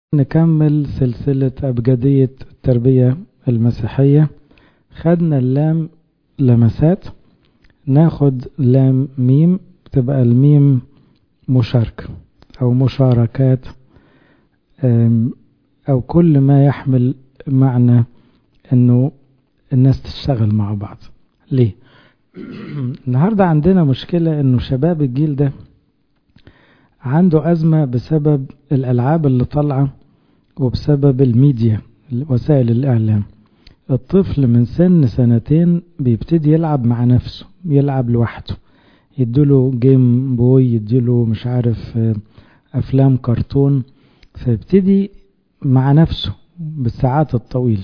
نكمل سلسلة أبجدية التربية المسيحية خدنا اللام لمسات ناخد لام ميم تبقى الميم مشاركة أو مشاركات أو كل ما يحمل معنى أنه الناس تشتغل مع بعض ليه؟ النهاردة عندنا مشكلة أنه شباب الجيل ده عنده أزمة بسبب الألعاب اللي طالعة وبسبب الميديا وسائل الإعلام الطفل من سن سنتين بيبتدي يلعب مع نفسه يلعب لوحده يديله جيم بوي يديله مش عارف أفلام كرتون فيبتدي مع نفسه بالساعات الطويلة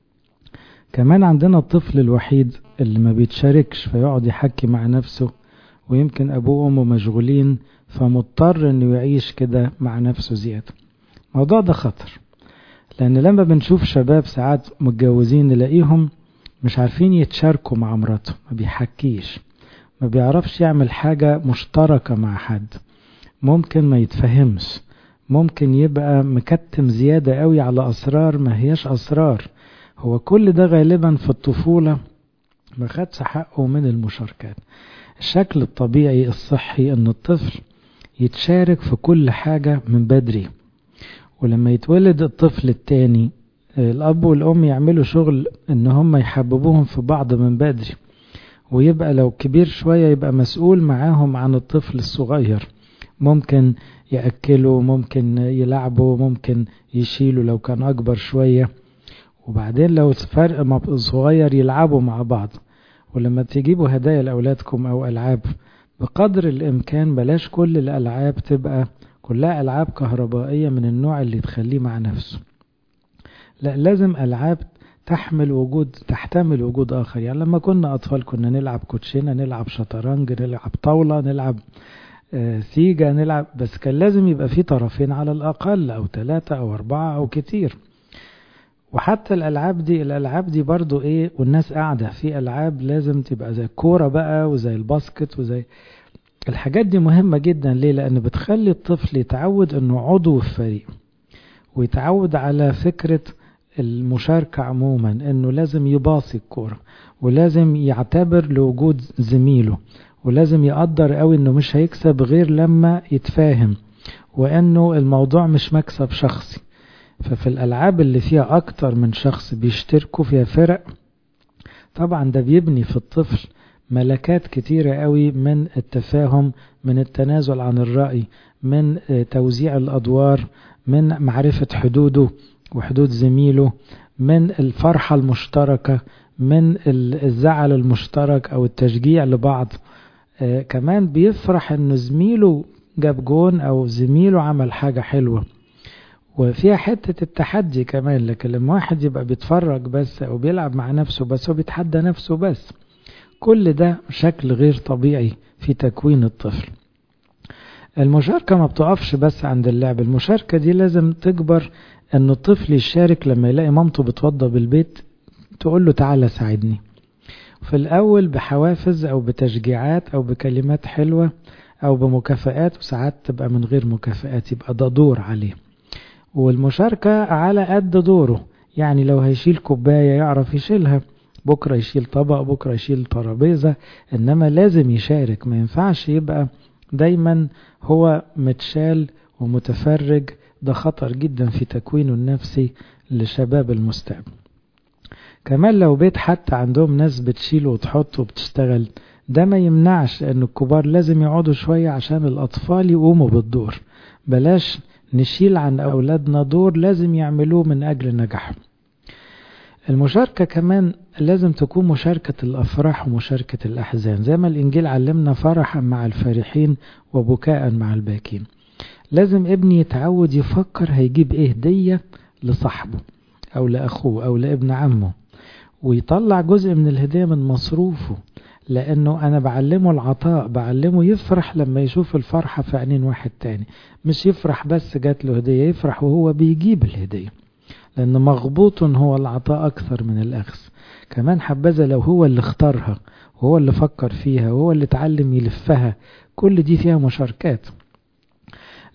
كمان عندنا الطفل الوحيد اللي ما بيتشاركش فيقعد يحكي مع نفسه ويمكن أبوه وأمه مشغولين فمضطر انه يعيش كده مع نفسه زيادة الموضوع ده خطر لان لما بنشوف شباب ساعات متجوزين نلاقيهم مش عارفين يتشاركوا مع مراته ما بيحكيش ما بيعرفش يعمل حاجة مشتركة مع حد ممكن ما يتفهمش ممكن يبقى مكتم زيادة قوي على أسرار ما هيش أسرار هو كل ده غالبا في الطفولة ما خدش حقه من المشاركات الشكل الطبيعي الصحي ان الطفل يتشارك في كل حاجة من بدري ولما يتولد الطفل التاني الأب والأم يعملوا شغل إن هم يحببوهم في بعض من بدري ويبقى لو كبير شوية يبقى مسؤول معاهم عن الطفل الصغير ممكن يأكله ممكن يلعبه ممكن يشيله لو كان أكبر شوية وبعدين لو فرق صغير يلعبوا مع بعض ولما تجيبوا هدايا لأولادكم أو ألعاب بقدر الإمكان بلاش كل الألعاب تبقى كلها ألعاب كهربائية من النوع اللي تخليه مع نفسه لا لازم ألعاب تحمل وجود تحتمل وجود آخر يعني لما كنا أطفال كنا نلعب كوتشينة نلعب شطرنج نلعب طاولة نلعب آه سيجا نلعب بس كان لازم يبقى في طرفين على الأقل أو ثلاثة أو أربعة أو كتير وحتى الالعاب دي الالعاب دي برضو ايه والناس قاعده في العاب لازم تبقى زي الكوره بقى وزي الباسكت وزي الحاجات دي مهمه جدا ليه لان بتخلي الطفل يتعود انه عضو في فريق ويتعود على فكره المشاركه عموما انه لازم يباصي الكوره ولازم يعتبر لوجود زميله ولازم يقدر قوي انه مش هيكسب غير لما يتفاهم وانه الموضوع مش مكسب شخصي ففي الألعاب اللي فيها أكتر من شخص بيشتركوا فيها فرق طبعا ده بيبني في الطفل ملكات كتيرة قوي من التفاهم من التنازل عن الرأي من توزيع الأدوار من معرفة حدوده وحدود زميله من الفرحة المشتركة من الزعل المشترك أو التشجيع لبعض كمان بيفرح إنه زميله جاب جون أو زميله عمل حاجة حلوة وفيها حتة التحدي كمان لكن لما واحد يبقى بيتفرج بس أو بيلعب مع نفسه بس هو بيتحدى نفسه بس كل ده شكل غير طبيعي في تكوين الطفل المشاركة ما بتقفش بس عند اللعب المشاركة دي لازم تكبر أن الطفل يشارك لما يلاقي مامته بتوضى بالبيت تقول له تعالى ساعدني في الأول بحوافز أو بتشجيعات أو بكلمات حلوة أو بمكافآت وساعات تبقى من غير مكافآت يبقى ده دور عليه والمشاركة على قد دوره يعني لو هيشيل كوباية يعرف يشيلها بكرة يشيل طبق بكرة يشيل ترابيزة إنما لازم يشارك ما ينفعش يبقى دايما هو متشال ومتفرج ده خطر جدا في تكوينه النفسي لشباب المستقبل كمان لو بيت حتى عندهم ناس بتشيل وتحط وبتشتغل ده ما يمنعش ان الكبار لازم يقعدوا شوية عشان الأطفال يقوموا بالدور بلاش نشيل عن أولادنا دور لازم يعملوه من أجل نجاحهم المشاركة كمان لازم تكون مشاركة الأفراح ومشاركة الأحزان زي ما الإنجيل علمنا فرحا مع الفرحين وبكاء مع الباكين لازم ابني يتعود يفكر هيجيب ايه هدية لصاحبه أو لأخوه أو لابن عمه ويطلع جزء من الهدية من مصروفه لأنه أنا بعلمه العطاء بعلمه يفرح لما يشوف الفرحة في عينين واحد تاني مش يفرح بس جات له هدية يفرح وهو بيجيب الهدية لأن مغبوط هو العطاء أكثر من الأخذ كمان حبذا لو هو اللي اختارها وهو اللي فكر فيها وهو اللي اتعلم يلفها كل دي فيها مشاركات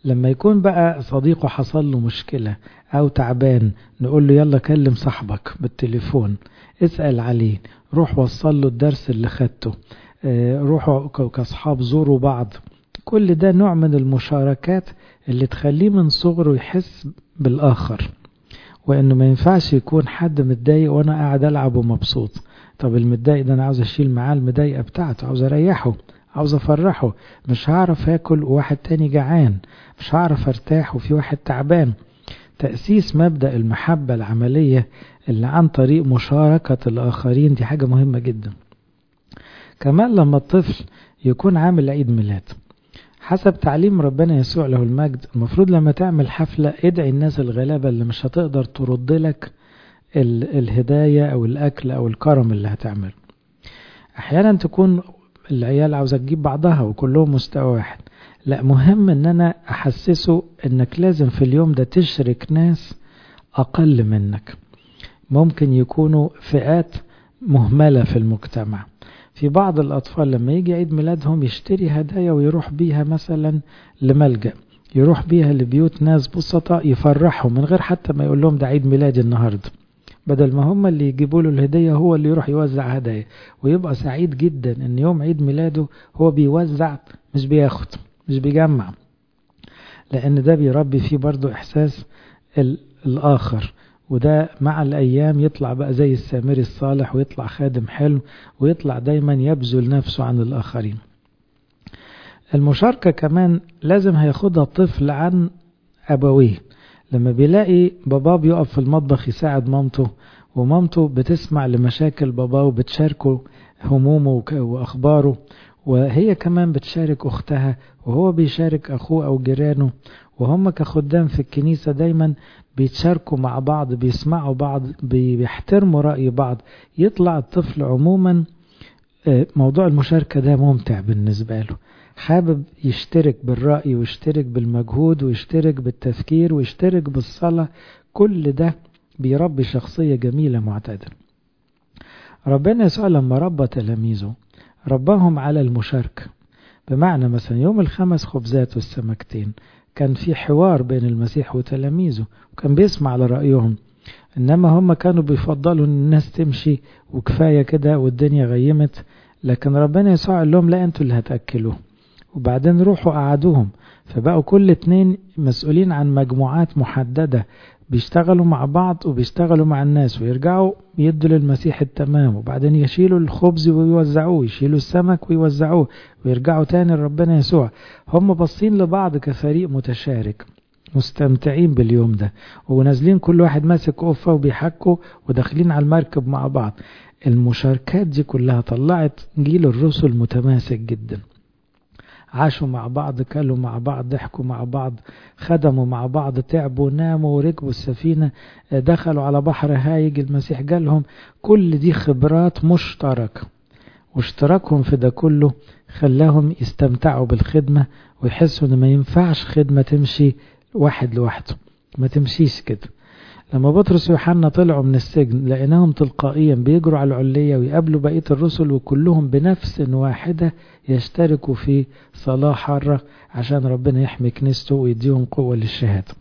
لما يكون بقى صديقه حصل له مشكلة أو تعبان نقول له يلا كلم صاحبك بالتليفون اسأل عليه روح وصل له الدرس اللي خدته روحوا كأصحاب زوروا بعض كل ده نوع من المشاركات اللي تخليه من صغره يحس بالآخر وإنه ما ينفعش يكون حد متضايق وأنا قاعد ألعب ومبسوط طب المتضايق ده أنا عاوز أشيل معاه المضايقة بتاعته عاوز أريحه عاوز أفرحه مش هعرف آكل وواحد تاني جعان مش هعرف أرتاح وفي واحد تعبان تأسيس مبدأ المحبة العملية اللي عن طريق مشاركة الآخرين دي حاجة مهمة جدا كمان لما الطفل يكون عامل عيد ميلاد حسب تعليم ربنا يسوع له المجد المفروض لما تعمل حفلة ادعي الناس الغلابة اللي مش هتقدر ترد لك الهدايا أو الأكل أو الكرم اللي هتعمله أحيانا تكون العيال عاوزة تجيب بعضها وكلهم مستوى واحد لا مهم ان انا احسسه انك لازم في اليوم ده تشرك ناس اقل منك ممكن يكونوا فئات مهملة في المجتمع في بعض الأطفال لما يجي عيد ميلادهم يشتري هدايا ويروح بيها مثلا لملجأ يروح بيها لبيوت ناس بسطاء يفرحهم من غير حتى ما يقول لهم ده عيد ميلادي النهارده بدل ما هم اللي يجيبوا له الهدية هو اللي يروح يوزع هدايا ويبقى سعيد جدا ان يوم عيد ميلاده هو بيوزع مش بياخد مش بيجمع لان ده بيربي فيه برضو احساس الاخر وده مع الايام يطلع بقى زي السامري الصالح ويطلع خادم حلو ويطلع دايما يبذل نفسه عن الاخرين المشاركة كمان لازم هياخدها الطفل عن ابويه لما بيلاقي باباه بيقف في المطبخ يساعد مامته ومامته بتسمع لمشاكل باباه وبتشاركه همومه واخباره وهي كمان بتشارك اختها وهو بيشارك اخوه او جيرانه وهم كخدام في الكنيسة دايما بيتشاركوا مع بعض بيسمعوا بعض بيحترموا رأي بعض يطلع الطفل عموما موضوع المشاركة ده ممتع بالنسبة له حابب يشترك بالرأي ويشترك بالمجهود ويشترك بالتفكير ويشترك بالصلاة كل ده بيربي شخصية جميلة معتدلة ربنا يسوع لما ربى تلاميذه رباهم على المشاركة بمعنى مثلا يوم الخمس خبزات والسمكتين كان في حوار بين المسيح وتلاميذه وكان بيسمع لرأيهم إنما هم كانوا بيفضلوا إن الناس تمشي وكفاية كده والدنيا غيمت لكن ربنا يسوع قال لهم لا أنتوا اللي هتأكلوه وبعدين روحوا قعدوهم فبقوا كل اتنين مسؤولين عن مجموعات محددة بيشتغلوا مع بعض وبيشتغلوا مع الناس ويرجعوا يدوا للمسيح التمام وبعدين يشيلوا الخبز ويوزعوه يشيلوا السمك ويوزعوه ويرجعوا تاني لربنا يسوع هم باصين لبعض كفريق متشارك مستمتعين باليوم ده ونازلين كل واحد ماسك قفة وبيحكوا وداخلين على المركب مع بعض المشاركات دي كلها طلعت جيل الرسل متماسك جدا عاشوا مع بعض كلوا مع بعض ضحكوا مع بعض خدموا مع بعض تعبوا ناموا وركبوا السفينة دخلوا على بحر هايج المسيح جالهم كل دي خبرات مشتركة واشتراكهم في ده كله خلاهم يستمتعوا بالخدمة ويحسوا ان ما ينفعش خدمة تمشي واحد لوحده ما تمشيش كده لما بطرس ويوحنا طلعوا من السجن لقيناهم تلقائيا بيجروا على العلية ويقابلوا بقية الرسل وكلهم بنفس واحدة يشتركوا في صلاة حارة عشان ربنا يحمي كنيسته ويديهم قوة للشهادة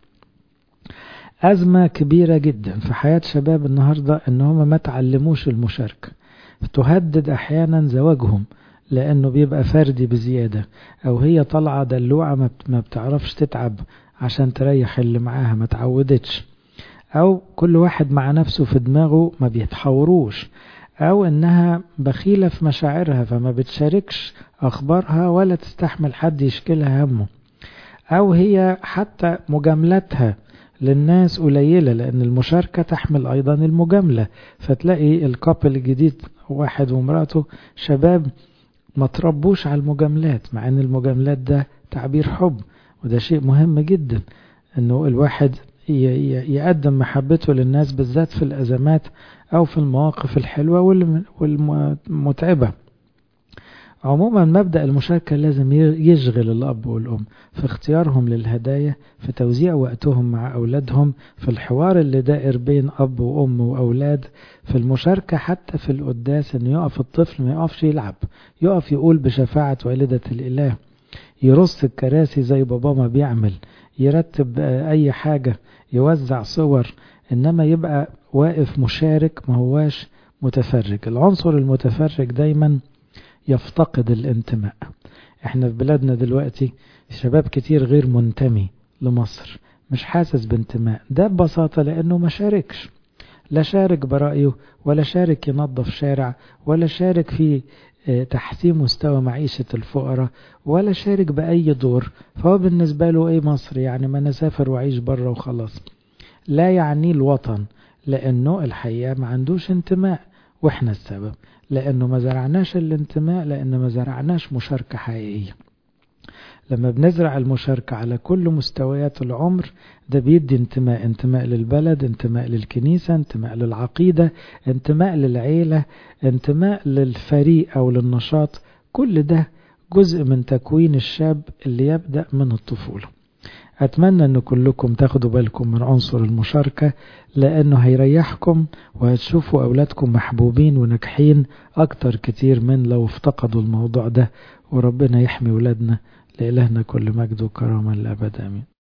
أزمة كبيرة جدا في حياة شباب النهاردة إن هم ما تعلموش المشاركة تهدد أحيانا زواجهم لأنه بيبقى فردي بزيادة أو هي طالعة دلوعة ما بتعرفش تتعب عشان تريح اللي معاها ما تعودتش أو كل واحد مع نفسه في دماغه ما بيتحوروش أو إنها بخيلة في مشاعرها فما بتشاركش أخبارها ولا تستحمل حد يشكلها همه أو هي حتى مجاملتها للناس قليلة لأن المشاركة تحمل أيضا المجاملة فتلاقي الكابل الجديد واحد ومراته شباب ما تربوش على المجاملات مع أن المجاملات ده تعبير حب وده شيء مهم جدا أنه الواحد يقدم محبته للناس بالذات في الأزمات أو في المواقف الحلوة والمتعبة عموما مبدأ المشاركة لازم يشغل الأب والأم في اختيارهم للهدايا في توزيع وقتهم مع أولادهم في الحوار اللي دائر بين أب وأم وأولاد في المشاركة حتى في القداس أن يقف الطفل ما يقفش يلعب يقف يقول بشفاعة والدة الإله يرص الكراسي زي بابا ما بيعمل يرتب أي حاجة يوزع صور إنما يبقى واقف مشارك ما هواش متفرج العنصر المتفرج دايما يفتقد الانتماء احنا في بلادنا دلوقتي شباب كتير غير منتمي لمصر مش حاسس بانتماء ده ببساطة لأنه ما شاركش لا شارك برأيه ولا شارك ينظف شارع ولا شارك في تحسين مستوى معيشة الفقراء ولا شارك بأي دور فهو بالنسبة له ايه مصر يعني ما نسافر وعيش بره وخلاص لا يعني الوطن لأنه الحقيقة ما عندوش انتماء واحنا السبب لأنه ما زرعناش الانتماء لأن ما زرعناش مشاركة حقيقية لما بنزرع المشاركة على كل مستويات العمر ده بيدي انتماء انتماء للبلد انتماء للكنيسة انتماء للعقيدة انتماء للعيلة انتماء للفريق أو للنشاط كل ده جزء من تكوين الشاب اللي يبدأ من الطفولة أتمنى أن كلكم تاخدوا بالكم من عنصر المشاركة لأنه هيريحكم وهتشوفوا أولادكم محبوبين وناجحين أكتر كتير من لو افتقدوا الموضوع ده وربنا يحمي ولادنا لإلهنا كل مجد وكرامة للأبد آمين